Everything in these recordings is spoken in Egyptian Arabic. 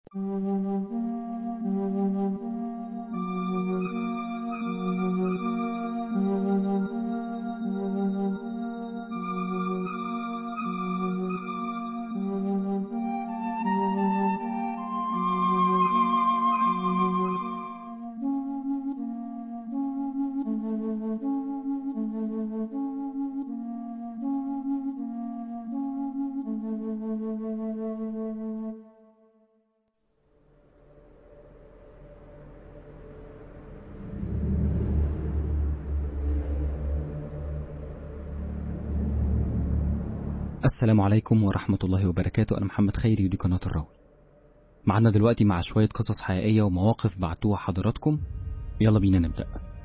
السلام عليكم ورحمة الله وبركاته أنا محمد خيري ودي قناة الراوي معنا دلوقتي مع شوية قصص حقيقية ومواقف بعتوها حضراتكم يلا بينا نبدأ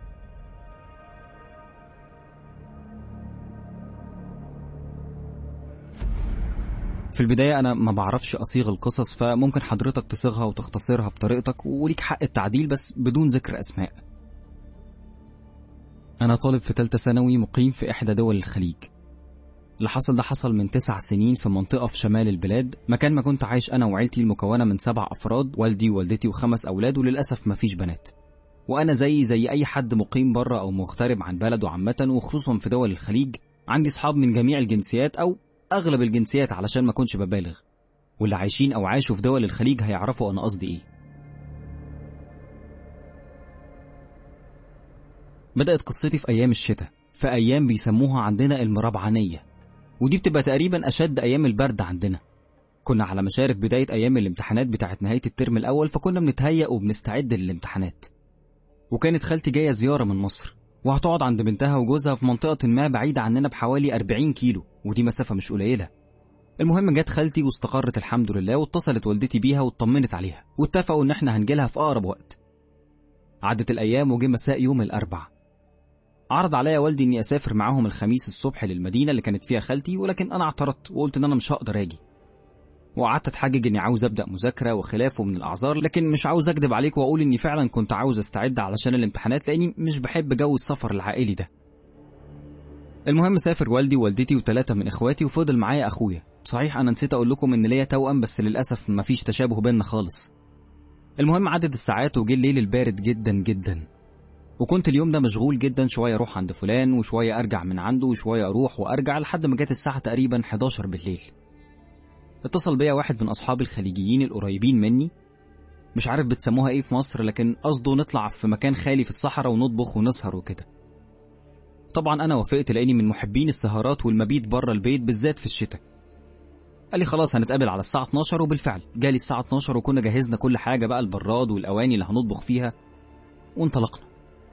في البداية أنا ما بعرفش أصيغ القصص فممكن حضرتك تصيغها وتختصرها بطريقتك وليك حق التعديل بس بدون ذكر أسماء أنا طالب في تالتة ثانوي مقيم في إحدى دول الخليج اللي حصل ده حصل من تسع سنين في منطقة في شمال البلاد مكان ما كنت عايش أنا وعيلتي المكونة من سبع أفراد والدي ووالدتي وخمس أولاد وللأسف مفيش بنات وأنا زي زي أي حد مقيم بره أو مغترب عن بلده عامة وخصوصا في دول الخليج عندي صحاب من جميع الجنسيات أو أغلب الجنسيات علشان ما كنتش ببالغ واللي عايشين أو عاشوا في دول الخليج هيعرفوا أنا قصدي إيه بدأت قصتي في أيام الشتاء في أيام بيسموها عندنا المرابعنية ودي بتبقى تقريبا أشد أيام البرد عندنا كنا على مشارف بداية أيام الامتحانات بتاعت نهاية الترم الأول فكنا بنتهيأ وبنستعد للامتحانات وكانت خالتي جاية زيارة من مصر وهتقعد عند بنتها وجوزها في منطقة ما بعيدة عننا بحوالي 40 كيلو ودي مسافة مش قليلة المهم جت خالتي واستقرت الحمد لله واتصلت والدتي بيها واطمنت عليها واتفقوا ان احنا هنجيلها في اقرب وقت عدت الايام وجه مساء يوم الاربع عرض عليا والدي اني اسافر معاهم الخميس الصبح للمدينه اللي كانت فيها خالتي ولكن انا اعترضت وقلت ان انا مش هقدر اجي وقعدت اتحجج اني عاوز ابدا مذاكره وخلافه من الاعذار لكن مش عاوز اكدب عليك واقول اني فعلا كنت عاوز استعد علشان الامتحانات لاني مش بحب جو السفر العائلي ده المهم سافر والدي ووالدتي وثلاثه من اخواتي وفضل معايا اخويا صحيح انا نسيت اقول لكم ان ليا توأم بس للاسف مفيش تشابه بيننا خالص المهم عدت الساعات وجه الليل البارد جدا جدا وكنت اليوم ده مشغول جدا شوية أروح عند فلان وشوية أرجع من عنده وشوية أروح وأرجع لحد ما جت الساعة تقريبا 11 بالليل اتصل بيا واحد من أصحابي الخليجيين القريبين مني مش عارف بتسموها ايه في مصر لكن قصده نطلع في مكان خالي في الصحراء ونطبخ ونسهر وكده طبعا أنا وافقت لأني من محبين السهرات والمبيت بره البيت بالذات في الشتاء قال لي خلاص هنتقابل على الساعة 12 وبالفعل جالي الساعة 12 وكنا جهزنا كل حاجة بقى البراد والأواني اللي هنطبخ فيها وانطلقنا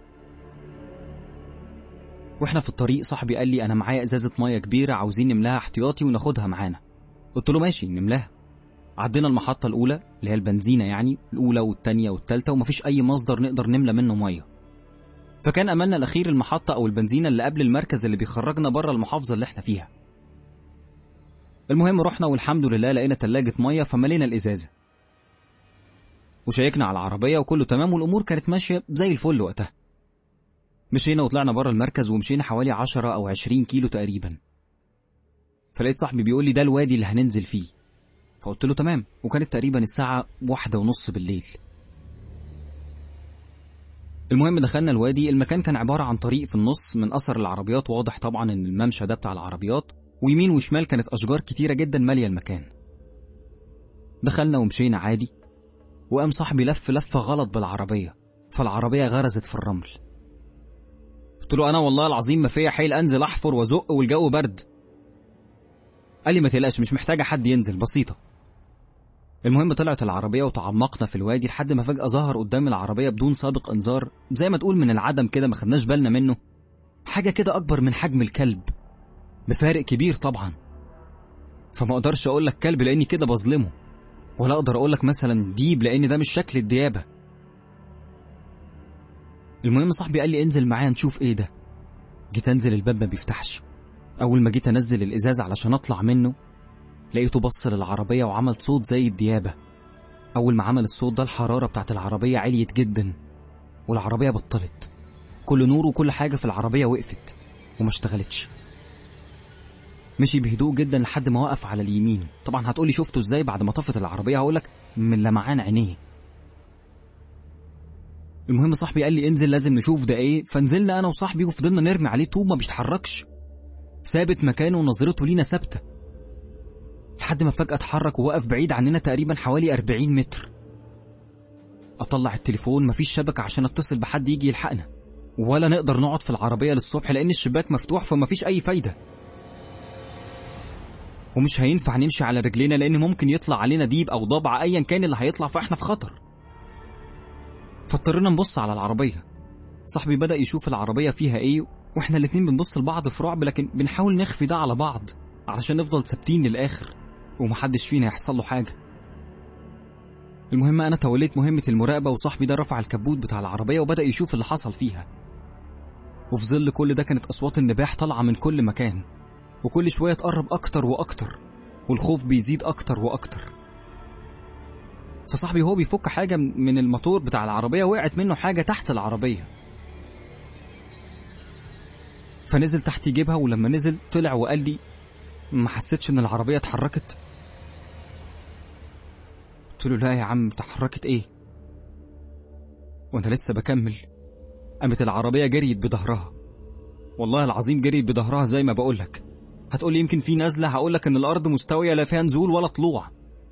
واحنا في الطريق صاحبي قال لي انا معايا ازازه ميه كبيره عاوزين نملاها احتياطي وناخدها معانا قلت له ماشي نملاها عدينا المحطه الاولى اللي هي البنزينه يعني الاولى والثانيه والثالثه ومفيش اي مصدر نقدر نملى منه ميه فكان املنا الاخير المحطه او البنزينه اللي قبل المركز اللي بيخرجنا بره المحافظه اللي احنا فيها المهم رحنا والحمد لله لقينا تلاجة ميه فملينا الازازه وشيكنا على العربيه وكله تمام والامور كانت ماشيه زي الفل وقتها مشينا وطلعنا بره المركز ومشينا حوالي 10 أو 20 كيلو تقريبا فلقيت صاحبي بيقول لي ده الوادي اللي هننزل فيه فقلت له تمام وكانت تقريبا الساعة واحدة ونص بالليل المهم دخلنا الوادي المكان كان عبارة عن طريق في النص من أثر العربيات واضح طبعا إن الممشى ده بتاع العربيات ويمين وشمال كانت أشجار كتيرة جدا مالية المكان دخلنا ومشينا عادي وقام صاحبي لف لفة غلط بالعربية فالعربية غرزت في الرمل قلت له انا والله العظيم ما فيا حيل انزل احفر وازق والجو برد قال لي ما تقلقش مش محتاجه حد ينزل بسيطه المهم طلعت العربيه وتعمقنا في الوادي لحد ما فجاه ظهر قدام العربيه بدون سابق انذار زي ما تقول من العدم كده ما خدناش بالنا منه حاجه كده اكبر من حجم الكلب بفارق كبير طبعا فما اقدرش اقول لك كلب لاني كده بظلمه ولا اقدر اقول لك مثلا ديب لان ده مش شكل الديابه المهم صاحبي قال لي انزل معايا نشوف ايه ده جيت انزل الباب ما بيفتحش اول ما جيت انزل الازاز علشان اطلع منه لقيته بص للعربيه وعمل صوت زي الديابه اول ما عمل الصوت ده الحراره بتاعت العربيه عليت جدا والعربيه بطلت كل نور وكل حاجه في العربيه وقفت وما اشتغلتش مشي بهدوء جدا لحد ما وقف على اليمين طبعا هتقولي شفته ازاي بعد ما طفت العربيه هقولك من لمعان عينيه المهم صاحبي قال لي انزل لازم نشوف ده ايه فنزلنا انا وصاحبي وفضلنا نرمي عليه طوب ما بيتحركش ثابت مكانه ونظرته لينا ثابته لحد ما فجأة اتحرك ووقف بعيد عننا تقريبا حوالي 40 متر اطلع التليفون مفيش شبكة عشان اتصل بحد يجي يلحقنا ولا نقدر نقعد في العربية للصبح لأن الشباك مفتوح فمفيش أي فايدة ومش هينفع نمشي على رجلينا لأن ممكن يطلع علينا ديب أو ضبع أيا كان اللي هيطلع فإحنا في خطر فاضطرينا نبص على العربية صاحبي بدأ يشوف العربية فيها إيه وإحنا الاتنين بنبص لبعض في رعب لكن بنحاول نخفي ده على بعض علشان نفضل ثابتين للآخر ومحدش فينا يحصل له حاجة المهم أنا توليت مهمة المراقبة وصاحبي ده رفع الكبوت بتاع العربية وبدأ يشوف اللي حصل فيها وفي ظل كل ده كانت أصوات النباح طالعة من كل مكان وكل شوية تقرب أكتر وأكتر والخوف بيزيد أكتر وأكتر فصاحبي هو بيفك حاجة من الموتور بتاع العربية وقعت منه حاجة تحت العربية فنزل تحت يجيبها ولما نزل طلع وقال لي ما حسيتش ان العربية اتحركت قلت له لا يا عم تحركت ايه وانا لسه بكمل قامت العربية جريت بظهرها والله العظيم جريت بظهرها زي ما بقولك هتقولي يمكن في نزلة هقولك ان الارض مستوية لا فيها نزول ولا طلوع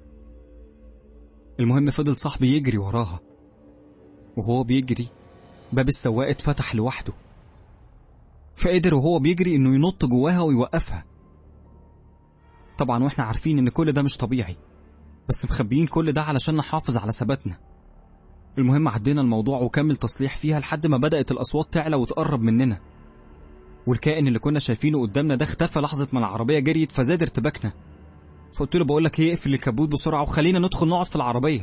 المهم فضل صاحبي يجري وراها وهو بيجري باب السواق اتفتح لوحده فقدر وهو بيجري انه ينط جواها ويوقفها طبعا واحنا عارفين ان كل ده مش طبيعي بس مخبيين كل ده علشان نحافظ على ثباتنا المهم عدينا الموضوع وكمل تصليح فيها لحد ما بدأت الأصوات تعلى وتقرب مننا والكائن اللي كنا شايفينه قدامنا ده اختفى لحظة ما العربية جريت فزاد ارتباكنا فقلت له بقول لك ايه اقفل الكبوت بسرعة وخلينا ندخل نقعد في العربية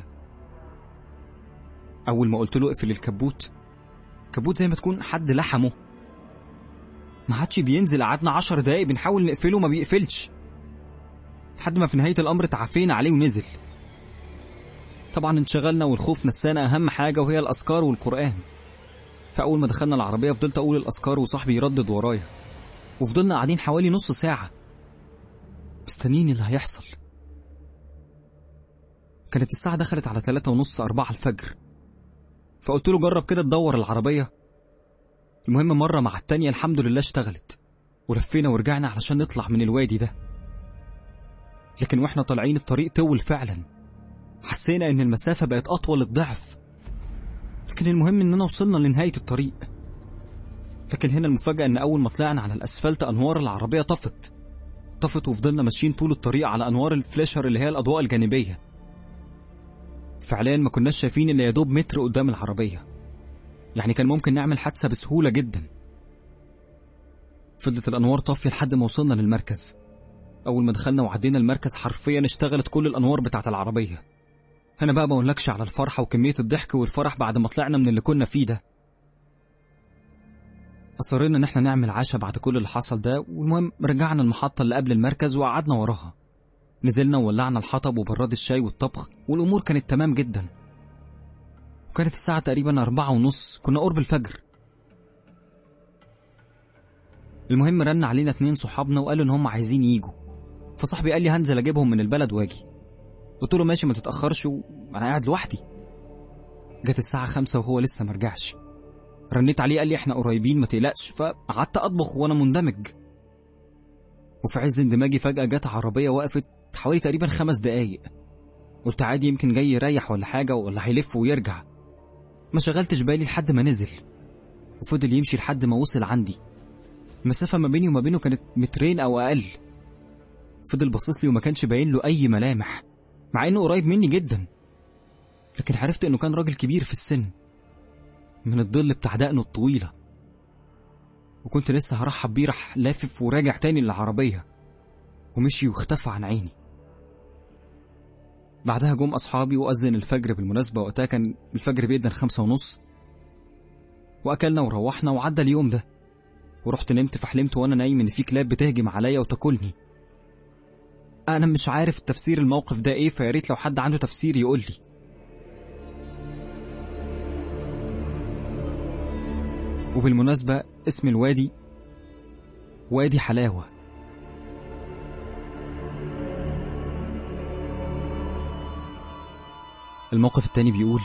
أول ما قلت له اقفل الكبوت كبوت زي ما تكون حد لحمه ما عادش بينزل قعدنا عشر دقايق بنحاول نقفله ما بيقفلش لحد ما في نهاية الأمر تعافينا عليه ونزل طبعا انشغلنا والخوف نسانا أهم حاجة وهي الأذكار والقرآن فأول ما دخلنا العربية فضلت أقول الأذكار وصاحبي يردد ورايا وفضلنا قاعدين حوالي نص ساعة مستنيين اللي هيحصل كانت الساعة دخلت على ثلاثة ونص أربعة الفجر فقلت له جرب كده تدور العربية المهم مرة مع التانية الحمد لله اشتغلت ولفينا ورجعنا علشان نطلع من الوادي ده لكن واحنا طالعين الطريق طول فعلا حسينا ان المسافة بقت اطول الضعف لكن المهم اننا وصلنا لنهاية الطريق لكن هنا المفاجأة ان اول ما طلعنا على الاسفلت انوار العربية طفت طفت وفضلنا ماشيين طول الطريق على انوار الفلاشر اللي هي الاضواء الجانبية فعليا ما كناش شايفين الا يا دوب متر قدام العربية يعني كان ممكن نعمل حادثة بسهولة جدا فضلت الانوار طافية لحد ما وصلنا للمركز أول ما دخلنا وعدينا المركز حرفيا اشتغلت كل الأنوار بتاعة العربية أنا بقى بقولكش على الفرحة وكمية الضحك والفرح بعد ما طلعنا من اللي كنا فيه ده أصرينا إن احنا نعمل عشاء بعد كل اللي حصل ده والمهم رجعنا المحطة اللي قبل المركز وقعدنا وراها نزلنا وولعنا الحطب وبراد الشاي والطبخ والأمور كانت تمام جدا وكانت الساعة تقريبا أربعة ونص كنا قرب الفجر المهم رن علينا اتنين صحابنا وقالوا إن هم عايزين يجوا فصاحبي قال لي هنزل اجيبهم من البلد واجي قلت له ماشي ما تتاخرش وانا قاعد لوحدي جت الساعه خمسة وهو لسه مرجعش رنيت عليه قال لي احنا قريبين ما تقلقش فقعدت اطبخ وانا مندمج وفي عز اندماجي فجاه جت عربيه وقفت حوالي تقريبا خمس دقايق قلت عادي يمكن جاي يريح ولا حاجه ولا هيلف ويرجع ما شغلتش بالي لحد ما نزل وفضل يمشي لحد ما وصل عندي المسافه ما بيني وما بينه كانت مترين او اقل فضل باصص لي وما كانش باين له اي ملامح مع انه قريب مني جدا لكن عرفت انه كان راجل كبير في السن من الظل بتاع دقنه الطويلة وكنت لسه هرحب بيه راح لافف وراجع تاني للعربية ومشي واختفى عن عيني بعدها جم أصحابي وأذن الفجر بالمناسبة وقتها كان الفجر بيدن خمسة ونص وأكلنا وروحنا وعدى اليوم ده ورحت نمت فحلمت وأنا نايم إن في كلاب بتهجم عليا وتاكلني انا مش عارف تفسير الموقف ده ايه فياريت لو حد عنده تفسير يقول لي وبالمناسبة اسم الوادي وادي حلاوة الموقف التاني بيقول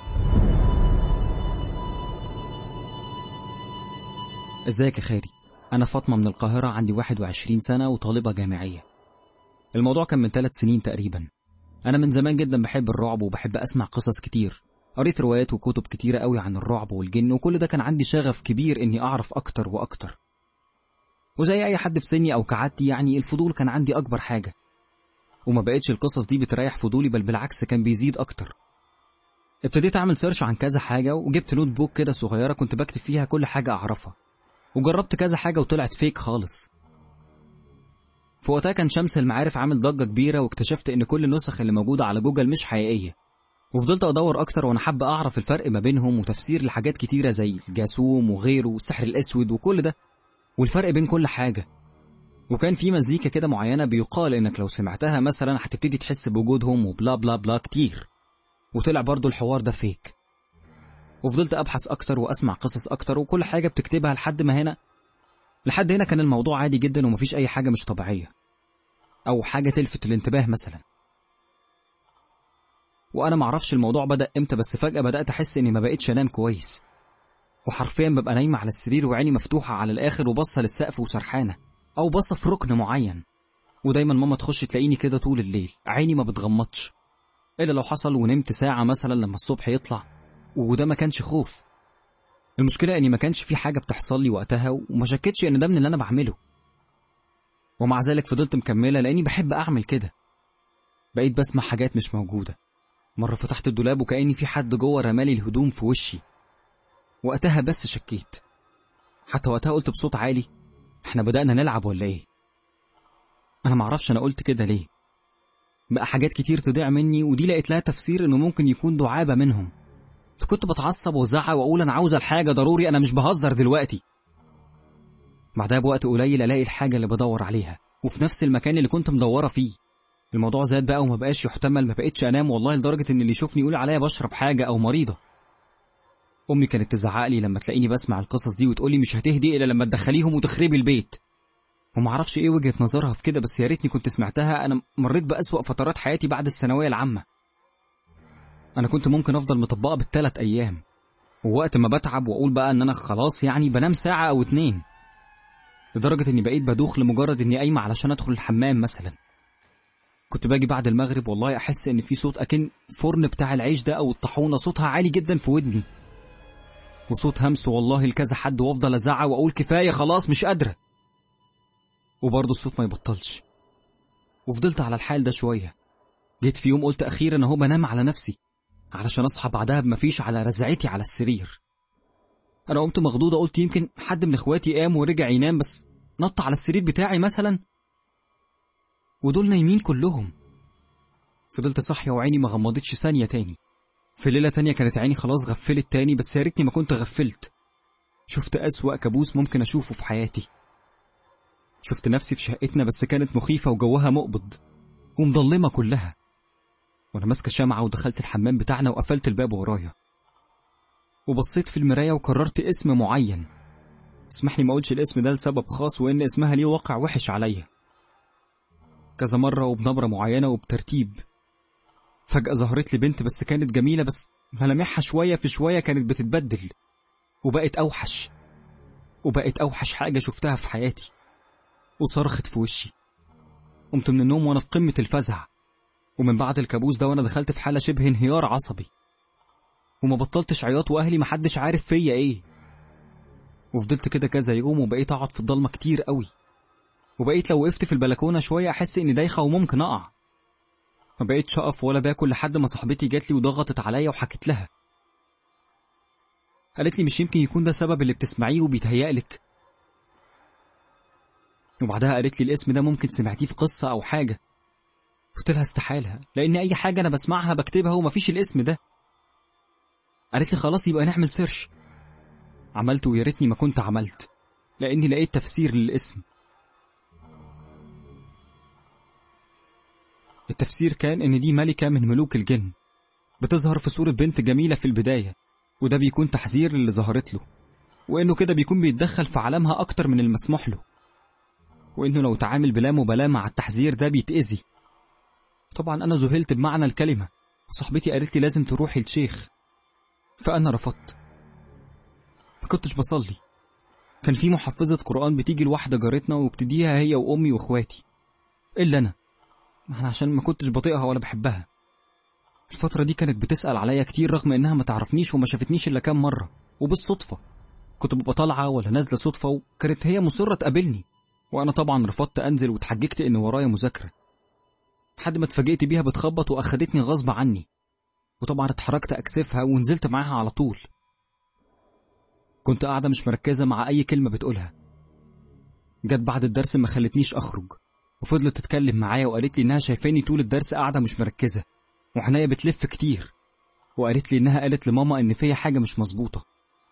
ازيك يا خالي انا فاطمة من القاهرة عندي 21 سنة وطالبة جامعية الموضوع كان من ثلاث سنين تقريبا انا من زمان جدا بحب الرعب وبحب اسمع قصص كتير قريت روايات وكتب كتيرة قوي عن الرعب والجن وكل ده كان عندي شغف كبير اني اعرف اكتر واكتر وزي اي حد في سني او كعادتي يعني الفضول كان عندي اكبر حاجة وما بقتش القصص دي بتريح فضولي بل بالعكس كان بيزيد اكتر ابتديت اعمل سيرش عن كذا حاجة وجبت نوت بوك كده صغيرة كنت بكتب فيها كل حاجة اعرفها وجربت كذا حاجة وطلعت فيك خالص في وقتها كان شمس المعارف عامل ضجة كبيرة واكتشفت ان كل النسخ اللي موجودة على جوجل مش حقيقية وفضلت ادور اكتر وانا حابة اعرف الفرق ما بينهم وتفسير لحاجات كتيرة زي الجاسوم وغيره والسحر الاسود وكل ده والفرق بين كل حاجة وكان في مزيكا كده معينة بيقال انك لو سمعتها مثلا هتبتدي تحس بوجودهم وبلا بلا بلا كتير وطلع برضو الحوار ده فيك وفضلت ابحث اكتر واسمع قصص اكتر وكل حاجة بتكتبها لحد ما هنا لحد هنا كان الموضوع عادي جدا ومفيش اي حاجة مش طبيعية او حاجة تلفت الانتباه مثلا وانا معرفش الموضوع بدأ امتى بس فجأة بدأت احس اني ما بقتش انام كويس وحرفيا ببقى نايمة على السرير وعيني مفتوحة على الآخر وبصة للسقف وسرحانة أو بصة في ركن معين ودايما ماما تخش تلاقيني كده طول الليل عيني ما بتغمضش إلا لو حصل ونمت ساعة مثلا لما الصبح يطلع وده ما كانش خوف المشكلة إني ما كانش في حاجة بتحصل لي وقتها وما شكتش إن ده من اللي أنا بعمله ومع ذلك فضلت مكملة لأني بحب أعمل كده بقيت بسمع حاجات مش موجودة مرة فتحت الدولاب وكأني في حد جوه رمالي الهدوم في وشي وقتها بس شكيت حتى وقتها قلت بصوت عالي احنا بدأنا نلعب ولا ايه انا معرفش انا قلت كده ليه بقى حاجات كتير تضيع مني ودي لقيت لها تفسير انه ممكن يكون دعابة منهم فكنت بتعصب وزعق واقول انا عاوز الحاجة ضروري انا مش بهزر دلوقتي بعدها بوقت قليل الاقي الحاجة اللي بدور عليها وفي نفس المكان اللي كنت مدورة فيه الموضوع زاد بقى وما بقاش يحتمل ما بقتش انام والله لدرجة ان اللي يشوفني يقول عليا بشرب حاجة او مريضة امي كانت تزعق لي لما تلاقيني بسمع القصص دي وتقولي مش هتهدي الا لما تدخليهم وتخربي البيت وما اعرفش ايه وجهه نظرها في كده بس يا ريتني كنت سمعتها انا مريت باسوا فترات حياتي بعد الثانويه العامه انا كنت ممكن افضل مطبقه بالثلاث ايام ووقت ما بتعب واقول بقى ان انا خلاص يعني بنام ساعه او اتنين لدرجه اني بقيت بدوخ لمجرد اني قايمه علشان ادخل الحمام مثلا كنت باجي بعد المغرب والله احس ان في صوت اكن فرن بتاع العيش ده او الطاحونه صوتها عالي جدا في ودني وصوت همس والله لكذا حد وافضل ازعق واقول كفايه خلاص مش قادره وبرضه الصوت ما يبطلش وفضلت على الحال ده شويه جيت في يوم قلت اخيرا اهو بنام على نفسي علشان اصحى بعدها بمفيش على رزعتي على السرير انا قمت مخضوضه قلت يمكن حد من اخواتي قام ورجع ينام بس نط على السرير بتاعي مثلا ودول نايمين كلهم فضلت صاحيه وعيني ما غمضتش ثانيه تاني في ليلة تانية كانت عيني خلاص غفلت تاني بس يا ريتني ما كنت غفلت شفت أسوأ كابوس ممكن أشوفه في حياتي شفت نفسي في شقتنا بس كانت مخيفة وجوها مقبض ومضلمة كلها وأنا ماسكة شمعة ودخلت الحمام بتاعنا وقفلت الباب ورايا وبصيت في المراية وقررت اسم معين اسمحلي ما اقولش الاسم ده لسبب خاص وان اسمها ليه واقع وحش عليا كذا مرة وبنبرة معينة وبترتيب فجأة ظهرت لي بنت بس كانت جميلة بس ملامحها شوية في شوية كانت بتتبدل وبقت أوحش وبقت أوحش حاجة شفتها في حياتي وصرخت في وشي قمت من النوم وأنا في قمة الفزع ومن بعد الكابوس ده وأنا دخلت في حالة شبه انهيار عصبي وما بطلتش عياط وأهلي محدش عارف فيا إيه وفضلت كده كذا يوم وبقيت أقعد في الضلمة كتير قوي وبقيت لو وقفت في البلكونة شوية أحس إني دايخة وممكن أقع ما بقيتش أقف ولا باكل لحد ما صاحبتي جات لي وضغطت عليا وحكت لها قالت لي مش يمكن يكون ده سبب اللي بتسمعيه وبيتهيألك وبعدها قالت لي الاسم ده ممكن سمعتيه في قصة أو حاجة قلت لها استحالة لأن أي حاجة أنا بسمعها بكتبها ومفيش الاسم ده قالت لي خلاص يبقى نعمل سيرش عملت ويا ريتني ما كنت عملت لأني لقيت تفسير للاسم التفسير كان إن دي ملكة من ملوك الجن بتظهر في صورة بنت جميلة في البداية وده بيكون تحذير للي ظهرت له وإنه كده بيكون بيتدخل في عالمها أكتر من المسموح له وإنه لو تعامل بلا مبالاة مع التحذير ده بيتأذي طبعا أنا ذهلت بمعنى الكلمة صاحبتي قالت لي لازم تروحي لشيخ فأنا رفضت ما كنتش بصلي كان في محفظة قرآن بتيجي لواحدة جارتنا وبتديها هي وأمي وإخواتي إلا أنا أنا عشان ما كنتش بطيقها ولا بحبها الفترة دي كانت بتسأل عليا كتير رغم إنها ما تعرفنيش وما شافتنيش إلا كام مرة وبالصدفة كنت ببقى طالعة ولا نازلة صدفة وكانت هي مصرة تقابلني وأنا طبعا رفضت أنزل واتحججت إن ورايا مذاكرة لحد ما اتفاجئت بيها بتخبط وأخدتني غصب عني وطبعا اتحركت أكسفها ونزلت معاها على طول كنت قاعدة مش مركزة مع أي كلمة بتقولها جت بعد الدرس ما خلتنيش أخرج وفضلت تتكلم معايا وقالت لي إنها شايفاني طول الدرس قاعدة مش مركزة وحنايا بتلف كتير وقالت لي إنها قالت لماما إن فيا حاجة مش مظبوطة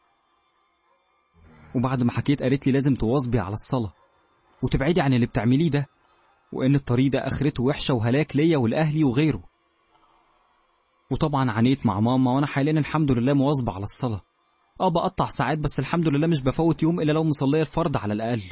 وبعد ما حكيت قالت لي لازم تواظبي على الصلاة وتبعدي عن اللي بتعمليه ده وإن الطريق ده آخرته وحشة وهلاك ليا ولأهلي وغيره وطبعا عانيت مع ماما وأنا حاليا الحمد لله مواظبة على الصلاة اه بقطع ساعات بس الحمد لله مش بفوت يوم إلا لو مصلية الفرض على الأقل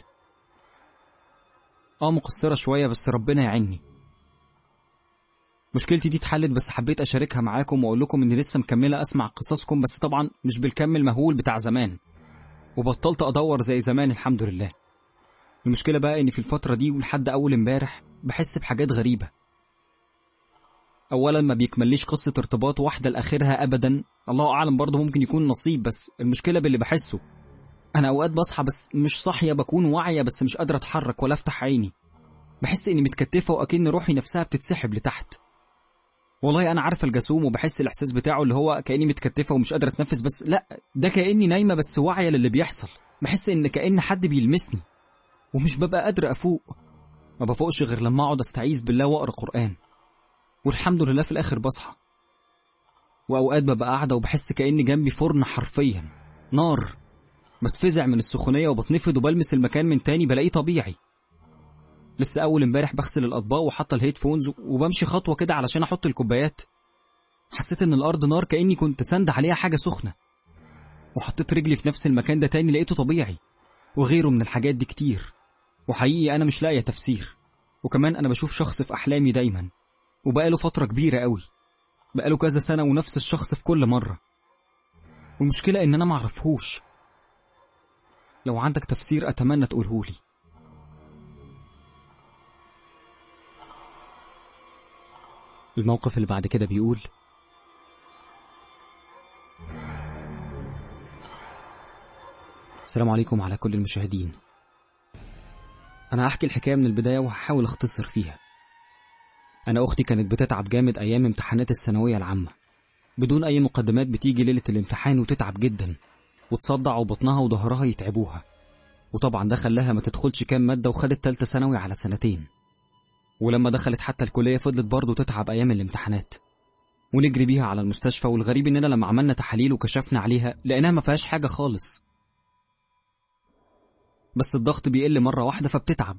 اه مقصرة شوية بس ربنا يعيني مشكلتي دي اتحلت بس حبيت أشاركها معاكم وأقول لكم إني لسه مكملة أسمع قصصكم بس طبعا مش بالكم المهول بتاع زمان وبطلت أدور زي زمان الحمد لله المشكلة بقى إني في الفترة دي ولحد أول امبارح بحس بحاجات غريبة أولا ما بيكمليش قصة ارتباط واحدة لآخرها أبدا الله أعلم برضه ممكن يكون نصيب بس المشكلة باللي بحسه أنا أوقات بصحى بس مش صاحية بكون واعية بس مش قادرة أتحرك ولا أفتح عيني بحس إني متكتفة وأكن روحي نفسها بتتسحب لتحت والله أنا عارفة الجاسوم وبحس الإحساس بتاعه اللي هو كأني متكتفة ومش قادرة أتنفس بس لأ ده كأني نايمة بس واعية للي بيحصل بحس إن كأن حد بيلمسني ومش ببقى قادرة أفوق ما بفوقش غير لما أقعد أستعيذ بالله وأقرأ قرآن والحمد لله في الآخر بصحى وأوقات ببقى قاعدة وبحس كأني جنبي فرن حرفيا نار بتفزع من السخونية وبتنفض وبلمس المكان من تاني بلاقيه طبيعي لسه أول امبارح بغسل الأطباق وحاطة الهيدفونز وبمشي خطوة كده علشان أحط الكوبايات حسيت إن الأرض نار كأني كنت سند عليها حاجة سخنة وحطيت رجلي في نفس المكان ده تاني لقيته طبيعي وغيره من الحاجات دي كتير وحقيقي أنا مش لاقية تفسير وكمان أنا بشوف شخص في أحلامي دايما وبقاله فترة كبيرة قوي بقاله كذا سنة ونفس الشخص في كل مرة والمشكلة إن أنا معرفهوش لو عندك تفسير أتمنى تقولهولي الموقف اللي بعد كده بيقول السلام عليكم على كل المشاهدين أنا هحكي الحكاية من البداية وهحاول أختصر فيها أنا أختي كانت بتتعب جامد أيام امتحانات الثانوية العامة بدون أي مقدمات بتيجي ليلة الامتحان وتتعب جدا وتصدع وبطنها وظهرها يتعبوها وطبعا ده خلاها ما تدخلش كام مادة وخدت تالتة ثانوي على سنتين ولما دخلت حتى الكلية فضلت برضه تتعب أيام الامتحانات ونجري بيها على المستشفى والغريب إننا لما عملنا تحاليل وكشفنا عليها لقيناها ما فيهاش حاجة خالص بس الضغط بيقل مرة واحدة فبتتعب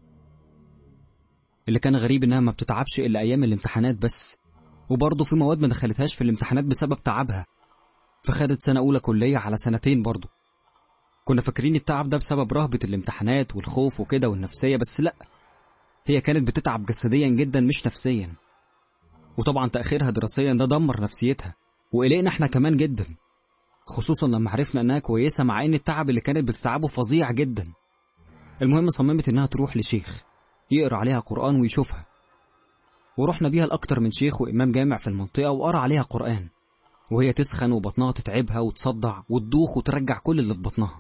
اللي كان غريب إنها ما بتتعبش إلا أيام الامتحانات بس وبرضه في مواد ما دخلتهاش في الامتحانات بسبب تعبها فخدت سنة أولى كلية على سنتين برضه كنا فاكرين التعب ده بسبب رهبة الامتحانات والخوف وكده والنفسية بس لأ هي كانت بتتعب جسديا جدا مش نفسيا وطبعا تأخيرها دراسيا ده دمر نفسيتها وقلقنا احنا كمان جدا خصوصا لما عرفنا انها كويسة مع ان التعب اللي كانت بتتعبه فظيع جدا المهم صممت انها تروح لشيخ يقرا عليها قرآن ويشوفها ورحنا بيها لأكتر من شيخ وإمام جامع في المنطقة وقرا عليها قرآن وهي تسخن وبطنها تتعبها وتصدع وتدوخ وترجع كل اللي في بطنها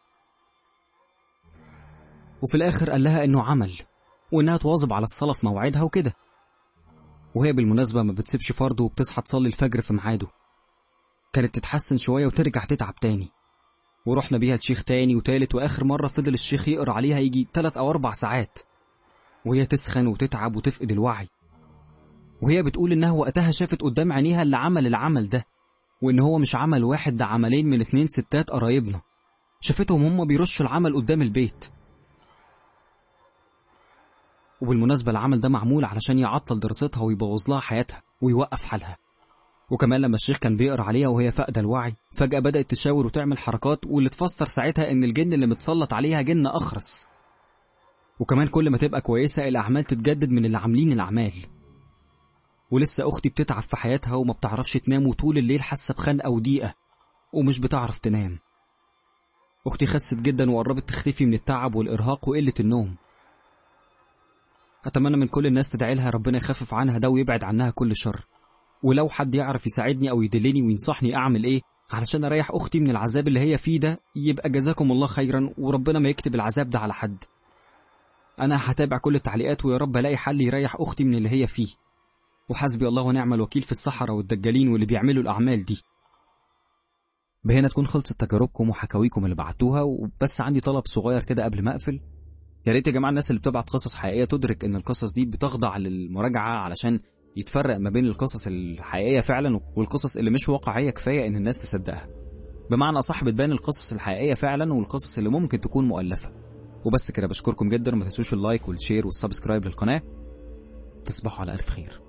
وفي الآخر قال لها إنه عمل وإنها تواظب على الصلاة في موعدها وكده وهي بالمناسبة ما بتسيبش فرض وبتصحى تصلي الفجر في ميعاده كانت تتحسن شوية وترجع تتعب تاني ورحنا بيها لشيخ تاني وتالت وآخر مرة فضل الشيخ يقرأ عليها يجي تلات أو أربع ساعات وهي تسخن وتتعب وتفقد الوعي وهي بتقول إنها وقتها شافت قدام عينيها اللي عمل العمل ده وإن هو مش عمل واحد ده عملين من اتنين ستات قرايبنا شافتهم هما بيرشوا العمل قدام البيت وبالمناسبة العمل ده معمول علشان يعطل دراستها ويبوظ لها حياتها ويوقف حالها وكمان لما الشيخ كان بيقرا عليها وهي فاقدة الوعي فجأة بدأت تشاور وتعمل حركات واللي تفسر ساعتها إن الجن اللي متسلط عليها جن أخرس وكمان كل ما تبقى كويسة الأعمال تتجدد من اللي عاملين الأعمال ولسه أختي بتتعب في حياتها وما بتعرفش تنام وطول الليل حاسة بخنقة وضيقة ومش بتعرف تنام أختي خست جدا وقربت تختفي من التعب والإرهاق وقلة النوم أتمنى من كل الناس تدعي لها ربنا يخفف عنها ده ويبعد عنها كل شر ولو حد يعرف يساعدني أو يدلني وينصحني أعمل إيه علشان أريح أختي من العذاب اللي هي فيه ده يبقى جزاكم الله خيرا وربنا ما يكتب العذاب ده على حد أنا هتابع كل التعليقات ويا رب ألاقي حل يريح أختي من اللي هي فيه وحسبي الله ونعم الوكيل في الصحراء والدجالين واللي بيعملوا الأعمال دي بهنا تكون خلصت تجاربكم وحكاويكم اللي بعتوها وبس عندي طلب صغير كده قبل ما أقفل يا ريت يا جماعة الناس اللي بتبعت قصص حقيقية تدرك إن القصص دي بتخضع للمراجعة علشان يتفرق ما بين القصص الحقيقية فعلا والقصص اللي مش واقعية كفاية إن الناس تصدقها بمعنى أصح بتبان القصص الحقيقية فعلا والقصص اللي ممكن تكون مؤلفة وبس كده بشكركم جدا وما تنسوش اللايك والشير والسبسكرايب للقناة تصبحوا على ألف خير